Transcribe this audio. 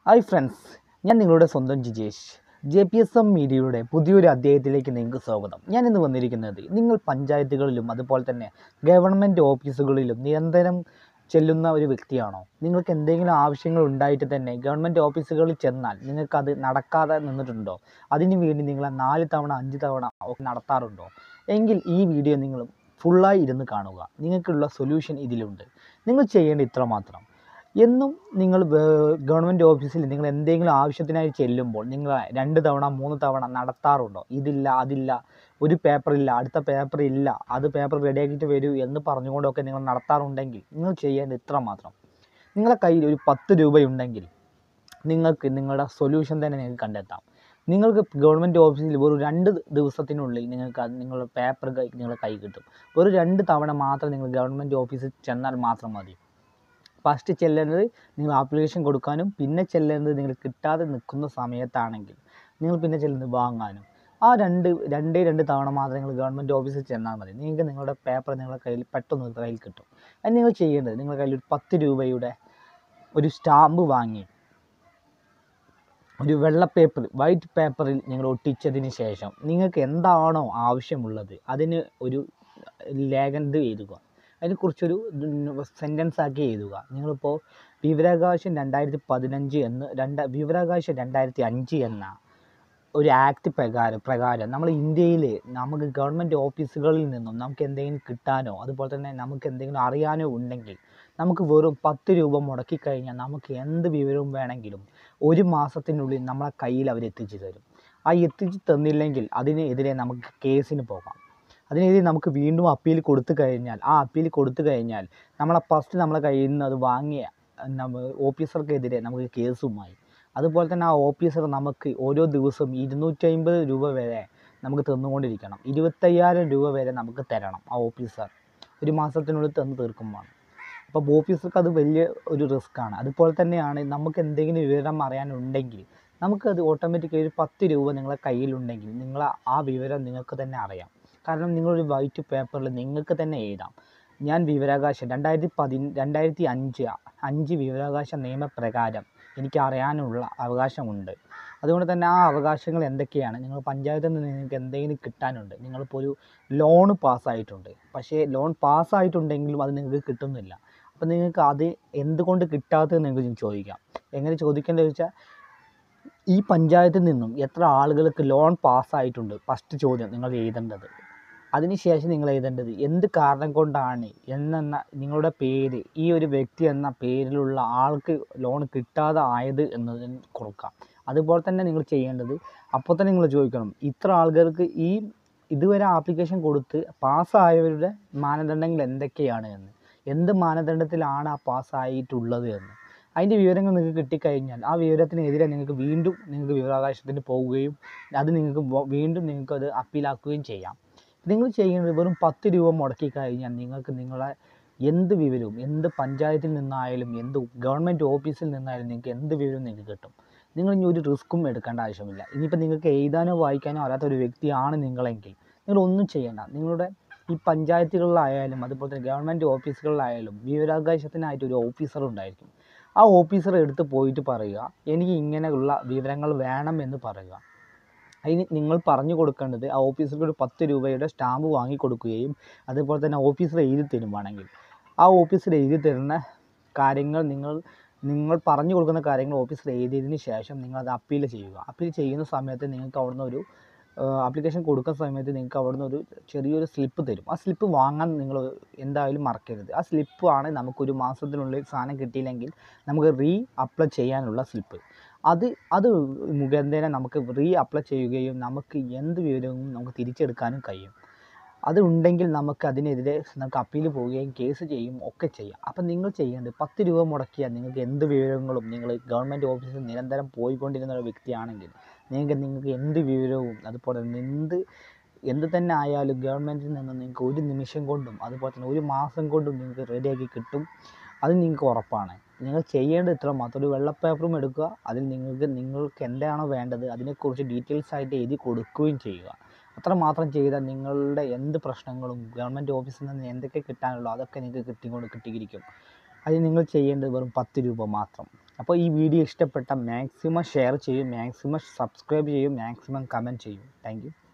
hi friends ഞാൻ നിങ്ങളുടെ സ്വന്തം Jijesh J P S M മീഡിയയുടെ പുതിയൊരു അധ്യായത്തിലേക്ക് നിങ്ങൾക്ക് സ്വാഗതം ഞാൻ ഇന്ന് വന്നിരിക്കുന്നത് നിങ്ങൾ പഞ്ചായത്തുകളിലും അതുപോലെ തന്നെ ഗവൺമെൻറ് ഓഫീസുകളിലും നിരന്തരം ചെല്ലുന്ന ഒരു വ്യക്തിയാണോ നിങ്ങൾക്ക് എന്തെങ്കിലും ആവശ്യങ്ങൾ ഉണ്ടായിട്ട് തന്നെ ഗവൺമെൻറ് ഓഫീസുകളിൽ ചെന്നാൽ നിങ്ങൾക്കത് നടക്കാതെ നിന്നിട്ടുണ്ടോ അതിനു വേണ്ടി നിങ്ങൾ നാല് തവണ അഞ്ച് തവണ ഒക്കെ നടത്താറുണ്ടോ എങ്കിൽ ഈ വീഡിയോ നിങ്ങൾ ഫുള്ളായി ഇരുന്ന് കാണുക നിങ്ങൾക്കുള്ള സൊല്യൂഷൻ ഇതിലുണ്ട് നിങ്ങൾ ചെയ്യേണ്ട ഇത്ര മാത്രം എന്നും നിങ്ങൾ ഗവൺമെൻറ് ഓഫീസിൽ നിങ്ങൾ എന്തെങ്കിലും ആവശ്യത്തിനായി ചെല്ലുമ്പോൾ നിങ്ങൾ രണ്ട് തവണ മൂന്ന് തവണ നടത്താറുണ്ടോ ഇതില്ല അതില്ല ഒരു പേപ്പറില്ല അടുത്ത പേപ്പർ ഇല്ല അത് പേപ്പർ റെഡിയാക്കിയിട്ട് വരൂ എന്ന് പറഞ്ഞുകൊണ്ടൊക്കെ നിങ്ങൾ നടത്താറുണ്ടെങ്കിൽ നിങ്ങൾ ചെയ്യേണ്ട ഇത്ര മാത്രം നിങ്ങളുടെ കയ്യിൽ ഒരു പത്ത് രൂപയുണ്ടെങ്കിൽ നിങ്ങൾക്ക് നിങ്ങളുടെ സൊല്യൂഷൻ തന്നെ നിങ്ങൾക്ക് കണ്ടെത്താം നിങ്ങൾക്ക് ഗവൺമെൻറ് ഓഫീസിൽ ഒരു രണ്ട് ദിവസത്തിനുള്ളിൽ നിങ്ങൾക്ക് അത് നിങ്ങളുടെ പേപ്പർ നിങ്ങളുടെ കൈ കിട്ടും ഒരു രണ്ട് തവണ മാത്രം നിങ്ങൾ ഗവൺമെൻറ് ഓഫീസിൽ ചെന്നാൽ മാത്രം മതി ഫസ്റ്റ് ചെല്ലേണ്ടത് നിങ്ങൾ ആപ്ലിക്കേഷൻ കൊടുക്കാനും പിന്നെ ചെല്ലേണ്ടത് നിങ്ങൾ കിട്ടാതെ നിൽക്കുന്ന സമയത്താണെങ്കിൽ നിങ്ങൾ പിന്നെ ചെല്ലുന്നത് വാങ്ങാനും ആ രണ്ട് രണ്ടേ രണ്ട് തവണ മാത്രം നിങ്ങൾ ഗവൺമെൻറ് ഓഫീസിൽ ചെന്നാൽ മതി നിങ്ങൾക്ക് നിങ്ങളുടെ പേപ്പർ നിങ്ങളുടെ കയ്യിൽ പെട്ടെന്ന് കയ്യിൽ കിട്ടും അത് നിങ്ങൾ ചെയ്യേണ്ടത് നിങ്ങളുടെ കയ്യിൽ ഒരു പത്ത് രൂപയുടെ ഒരു സ്റ്റാമ്പ് വാങ്ങി ഒരു വെള്ള പേപ്പർ വൈറ്റ് പേപ്പറിൽ നിങ്ങൾ ഒട്ടിച്ചതിന് ശേഷം നിങ്ങൾക്ക് എന്താണോ ആവശ്യമുള്ളത് അതിന് ഒരു ലേഖനം എഴുതുക അതിനെക്കുറിച്ചൊരു സെൻറ്റൻസ് ആക്കി എഴുതുക നിങ്ങളിപ്പോൾ വിവരാവകാശം രണ്ടായിരത്തി പതിനഞ്ച് എന്ന് രണ്ട് വിവരാവകാശം രണ്ടായിരത്തി അഞ്ച് എന്ന ഒരു ആക്ട് പ്രകാരം പ്രകാരം നമ്മൾ ഇന്ത്യയിൽ നമുക്ക് ഗവൺമെൻറ് ഓഫീസുകളിൽ നിന്നും നമുക്ക് എന്തെങ്കിലും കിട്ടാനോ അതുപോലെ തന്നെ നമുക്ക് എന്തെങ്കിലും അറിയാനോ ഉണ്ടെങ്കിൽ നമുക്ക് വെറും പത്ത് രൂപ മുടക്കി കഴിഞ്ഞാൽ നമുക്ക് എന്ത് വിവരവും വേണമെങ്കിലും ഒരു മാസത്തിനുള്ളിൽ നമ്മളെ കയ്യിൽ അവർ എത്തിച്ചു തരും ആ എത്തിച്ചു തന്നില്ലെങ്കിൽ അതിനെതിരെ നമുക്ക് കേസിന് പോകാം അതിനെതിരെ നമുക്ക് വീണ്ടും അപ്പീൽ കൊടുത്തു കഴിഞ്ഞാൽ ആ അപ്പീൽ കൊടുത്തു കഴിഞ്ഞാൽ നമ്മളെ ഫസ്റ്റ് നമ്മളെ കയ്യിൽ നിന്ന് അത് വാങ്ങിയ നമ്മ ഓഫീസർക്കെതിരെ നമുക്ക് കേസുമായി അതുപോലെ തന്നെ ആ ഓഫീസർ നമുക്ക് ഓരോ ദിവസവും ഇരുന്നൂറ്റമ്പത് രൂപ വരെ നമുക്ക് തന്നുകൊണ്ടിരിക്കണം ഇരുപത്തയ്യായിരം രൂപ വരെ നമുക്ക് തരണം ആ ഓഫീസർ ഒരു മാസത്തിനുള്ളിൽ തന്ന് തീർക്കുമ്പോൾ അപ്പോൾ ഓഫീസർക്ക് അത് വലിയ ഒരു റിസ്ക്കാണ് അതുപോലെ തന്നെയാണ് നമുക്ക് എന്തെങ്കിലും വിവരം അറിയാനുണ്ടെങ്കിൽ നമുക്കത് ഓട്ടോമാറ്റിക്കായി ഒരു പത്ത് രൂപ നിങ്ങളെ കയ്യിലുണ്ടെങ്കിൽ നിങ്ങൾ ആ വിവരം നിങ്ങൾക്ക് തന്നെ അറിയാം കാരണം നിങ്ങളൊരു വൈറ്റ് പേപ്പറിൽ നിങ്ങൾക്ക് തന്നെ എഴുതാം ഞാൻ വിവരാവകാശം രണ്ടായിരത്തി പതി രണ്ടായിരത്തി അഞ്ച് അഞ്ച് വിവരാവകാശ നിയമപ്രകാരം എനിക്ക് അറിയാനുള്ള അവകാശമുണ്ട് അതുകൊണ്ട് തന്നെ ആ അവകാശങ്ങൾ എന്തൊക്കെയാണ് നിങ്ങൾ പഞ്ചായത്തിൽ നിന്ന് നിങ്ങൾക്ക് എന്തെങ്കിലും കിട്ടാനുണ്ട് നിങ്ങളിപ്പോൾ ഒരു ലോൺ പാസ്സായിട്ടുണ്ട് പക്ഷേ ലോൺ പാസ്സായിട്ടുണ്ടെങ്കിലും അത് നിങ്ങൾക്ക് കിട്ടുന്നില്ല അപ്പോൾ നിങ്ങൾക്ക് അത് എന്തുകൊണ്ട് കിട്ടാത്തത് നിങ്ങൾക്ക് ചോദിക്കാം എങ്ങനെ ചോദിക്കേണ്ടത് വെച്ചാൽ ഈ പഞ്ചായത്തിൽ നിന്നും എത്ര ആളുകൾക്ക് ലോൺ പാസ്സായിട്ടുണ്ട് ഫസ്റ്റ് ചോദ്യം നിങ്ങൾ എഴുതേണ്ടത് അതിനുശേഷം നിങ്ങൾ എഴുതേണ്ടത് എന്ത് കാരണം കൊണ്ടാണ് എന്നെന്ന നിങ്ങളുടെ പേര് ഈ ഒരു വ്യക്തി എന്ന പേരിലുള്ള ആൾക്ക് ലോൺ കിട്ടാതെ ആയത് എന്നതിന് കൊടുക്കാം അതുപോലെ തന്നെ നിങ്ങൾ ചെയ്യേണ്ടത് അപ്പോൾ തന്നെ നിങ്ങൾ ചോദിക്കണം ഇത്ര ആളുകൾക്ക് ഈ ഇതുവരെ ആപ്ലിക്കേഷൻ കൊടുത്ത് പാസ്സായവരുടെ മാനദണ്ഡങ്ങൾ എന്തൊക്കെയാണ് എന്ന് എന്ത് മാനദണ്ഡത്തിലാണ് ആ പാസ്സായിട്ടുള്ളത് എന്ന് അതിൻ്റെ വിവരങ്ങൾ നിങ്ങൾക്ക് കിട്ടിക്കഴിഞ്ഞാൽ ആ വിവരത്തിനെതിരെ നിങ്ങൾക്ക് വീണ്ടും നിങ്ങൾക്ക് വിവരാവകാശത്തിന് പോവുകയും അത് നിങ്ങൾക്ക് വീണ്ടും നിങ്ങൾക്ക് അത് അപ്പീലാക്കുകയും ചെയ്യാം നിങ്ങൾ ചെയ്യേണ്ടത് വെറും പത്ത് രൂപ മുടക്കി കഴിഞ്ഞാൽ നിങ്ങൾക്ക് നിങ്ങളെ എന്ത് വിവരവും എന്ത് പഞ്ചായത്തിൽ നിന്നായാലും എന്ത് ഗവൺമെൻറ് ഓഫീസിൽ നിന്നായാലും നിങ്ങൾക്ക് എന്ത് വിവരവും നിങ്ങൾക്ക് കിട്ടും നിങ്ങൾ ഇനി ഒരു റിസ്ക്കും എടുക്കേണ്ട ആവശ്യമില്ല ഇനിയിപ്പോൾ നിങ്ങൾക്ക് എഴുതാനോ വായിക്കാനോ അറിയാത്ത ഒരു വ്യക്തിയാണ് നിങ്ങളെങ്കിൽ നിങ്ങൾ ഒന്നും ചെയ്യേണ്ട നിങ്ങളുടെ ഈ പഞ്ചായത്തുകളിലായാലും അതുപോലെ തന്നെ ഗവൺമെൻറ് ഓഫീസുകളിലായാലും വിവരാവകാശത്തിനായിട്ട് ഒരു ഓഫീസർ ഉണ്ടായിരിക്കും ആ ഓഫീസർ എടുത്ത് പോയിട്ട് പറയുക എനിക്ക് ഇങ്ങനെയുള്ള വിവരങ്ങൾ വേണം എന്ന് പറയുക അതിന് നിങ്ങൾ പറഞ്ഞു കൊടുക്കേണ്ടത് ആ ഓഫീസർക്ക് ഒരു പത്ത് രൂപയുടെ സ്റ്റാമ്പ് വാങ്ങി കൊടുക്കുകയും അതുപോലെ തന്നെ ഓഫീസർ എഴുതി തരുവാണെങ്കിൽ ആ ഓഫീസർ എഴുതി തരുന്ന കാര്യങ്ങൾ നിങ്ങൾ നിങ്ങൾ പറഞ്ഞു കൊടുക്കുന്ന കാര്യങ്ങൾ ഓഫീസർ എഴുതിയതിന് ശേഷം നിങ്ങൾ അത് അപ്പീൽ ചെയ്യുക അപ്പീൽ ചെയ്യുന്ന സമയത്ത് നിങ്ങൾക്ക് അവിടുന്ന് ഒരു ആപ്ലിക്കേഷൻ കൊടുക്കുന്ന സമയത്ത് നിങ്ങൾക്ക് അവിടുന്ന് ഒരു ചെറിയൊരു സ്ലിപ്പ് തരും ആ സ്ലിപ്പ് വാങ്ങാൻ നിങ്ങൾ എന്തായാലും മറക്കരുത് ആ സ്ലിപ്പ് ആണ് നമുക്കൊരു മാസത്തിനുള്ളിൽ സാധനം കിട്ടിയില്ലെങ്കിൽ നമുക്ക് റീ അപ്ലൈ ചെയ്യാനുള്ള സ്ലിപ്പ് അത് അത് മുഖേന നമുക്ക് റീ അപ്ലൈ ചെയ്യുകയും നമുക്ക് എന്ത് വിവരവും നമുക്ക് തിരിച്ചെടുക്കാനും കഴിയും അത് ഉണ്ടെങ്കിൽ നമുക്ക് അതിനെതിരെ നമുക്ക് അപ്പീൽ പോവുകയും കേസ് ചെയ്യും ഒക്കെ ചെയ്യാം അപ്പം നിങ്ങൾ ചെയ്യേണ്ടത് പത്ത് രൂപ മുടക്കിയാൽ നിങ്ങൾക്ക് എന്ത് വിവരങ്ങളും നിങ്ങൾ ഗവൺമെൻറ് ഓഫീസിൽ നിരന്തരം പോയിക്കൊണ്ടിരുന്ന ഒരു വ്യക്തിയാണെങ്കിൽ നിങ്ങൾക്ക് നിങ്ങൾക്ക് എന്ത് വിവരവും അതുപോലെ തന്നെ എന്ത് എന്ത് തന്നെ ആയാലും ഗവൺമെൻറ്റിൽ നിന്ന് നിങ്ങൾക്ക് ഒരു നിമിഷം കൊണ്ടും അതുപോലെ തന്നെ ഒരു മാസം കൊണ്ടും നിങ്ങൾക്ക് റെഡിയാക്കി കിട്ടും അത് നിങ്ങൾക്ക് ഉറപ്പാണ് നിങ്ങൾ ചെയ്യേണ്ടത് ഇത്ര മാത്രം ഒരു വെള്ള പേപ്പറും എടുക്കുക അതിൽ നിങ്ങൾക്ക് നിങ്ങൾക്ക് എന്താണോ വേണ്ടത് അതിനെക്കുറിച്ച് ഡീറ്റെയിൽസ് ആയിട്ട് എഴുതി കൊടുക്കുകയും ചെയ്യുക അത്ര മാത്രം ചെയ്താൽ നിങ്ങളുടെ എന്ത് പ്രശ്നങ്ങളും ഗവൺമെൻറ് ഓഫീസിൽ നിന്ന് എന്തൊക്കെ കിട്ടാനുള്ളോ അതൊക്കെ നിങ്ങൾക്ക് കിട്ടിക്കൊണ്ട് കിട്ടിയിരിക്കും അതിന് നിങ്ങൾ ചെയ്യേണ്ടത് വെറും പത്ത് രൂപ മാത്രം അപ്പോൾ ഈ വീഡിയോ ഇഷ്ടപ്പെട്ട മാക്സിമം ഷെയർ ചെയ്യും മാക്സിമം സബ്സ്ക്രൈബ് ചെയ്യും മാക്സിമം കമൻറ്റ് ചെയ്യും താങ്ക് യു